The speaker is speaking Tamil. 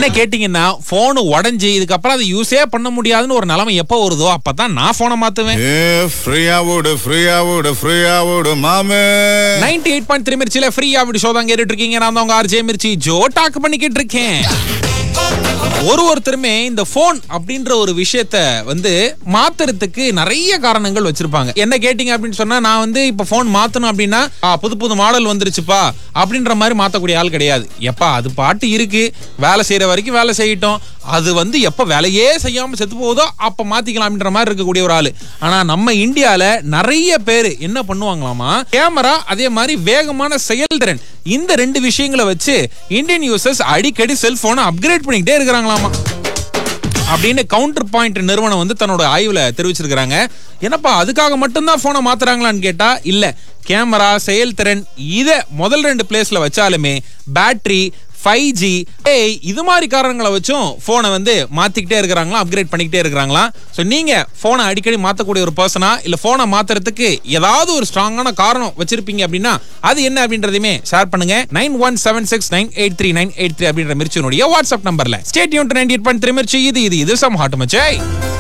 என்ன கேட்டீங்கன்னா போன் உடைஞ்சு இதுக்கப்புறம் அதை யூஸே பண்ண முடியாதுன்னு ஒரு நிலைமை எப்போ வருதோ அப்பதான் நான் போனை மாத்துவேன் ஏ ஃப்ரீயா விடு ஃப்ரீயா விடு ஃப்ரீயா விடு மாமே நைன்டி எயிட் பாயிண்ட் த்ரீ மிர்ச்சியில ஃப்ரீயா அப்படி ஷோ தான் கேட்டுட்டு இருக்கீங்க நான் தான் உங்க ஆர்ஜே மிர்ச்சி ஜோ டாக் பண்ணிக்கிட்டு இருக்கேன் ஒரு ஒருத்தருமே இந்த போன் அப்படின்ற ஒரு விஷயத்த வந்து மாத்துறதுக்கு நிறைய காரணங்கள் வச்சிருப்பாங்க என்ன கேட்டீங்க அப்படின்னு சொன்னா நான் வந்து இப்ப போன் மாத்தணும் அப்படின்னா "ஆ, புது புது மாடல் வந்துருச்சுப்பா அப்படின்ற மாதிரி மாத்தக்கூடிய ஆள் கிடையாது எப்பா அது பாட்டு இருக்கு வேலை செய்யற வரைக்கும் வேலை செய்யட்டும் அது வந்து எப்ப வேலையே செய்யாம செத்து போகுதோ அப்ப மாத்திக்கலாம் அப்படின்ற மாதிரி இருக்கக்கூடிய ஒரு ஆளு ஆனா நம்ம இந்தியால நிறைய பேர் என்ன பண்ணுவாங்களாமா கேமரா அதே மாதிரி வேகமான செயல்திறன் இந்த ரெண்டு விஷயங்களை வச்சு இந்தியன் யூசர்ஸ் அடிக்கடி செல்போனை அப்கிரேட் பண்ணிக்கிட்டே இருக்கிறாங்களாமா அப்படின்னு கவுண்டர் பாயிண்ட் நிறுவனம் வந்து தன்னோட ஆய்வுல தெரிவிச்சிருக்காங்க என்னப்பா அதுக்காக மட்டும்தான் போனை மாத்துறாங்களான்னு கேட்டா இல்ல கேமரா செயல்திறன் இத முதல் ரெண்டு பிளேஸ்ல வச்சாலுமே பேட்டரி ஃபைவ் ஜி ஏய் இது மாதிரி காரணங்களை வச்சும் போனை வந்து மாத்திக்கிட்டே இருக்கிறாங்களா அப்கிரேட் பண்ணிக்கிட்டே இருக்கிறாங்களா ஸோ நீங்க போனை அடிக்கடி மாத்தக்கூடிய ஒரு பர்சனா இல்ல போனை மாத்துறதுக்கு ஏதாவது ஒரு ஸ்ட்ராங்கான காரணம் வச்சிருப்பீங்க அப்படின்னா அது என்ன அப்படின்றதையுமே ஷேர் பண்ணுங்க nine one seven six nine eight three nine eight three அப்படின்ற மிர்ச்சியினுடைய வாட்ஸ்அப் நம்பர்ல stay tune ninety eight point three Mirchi இது இது இது சம் ஹாட் மச்சை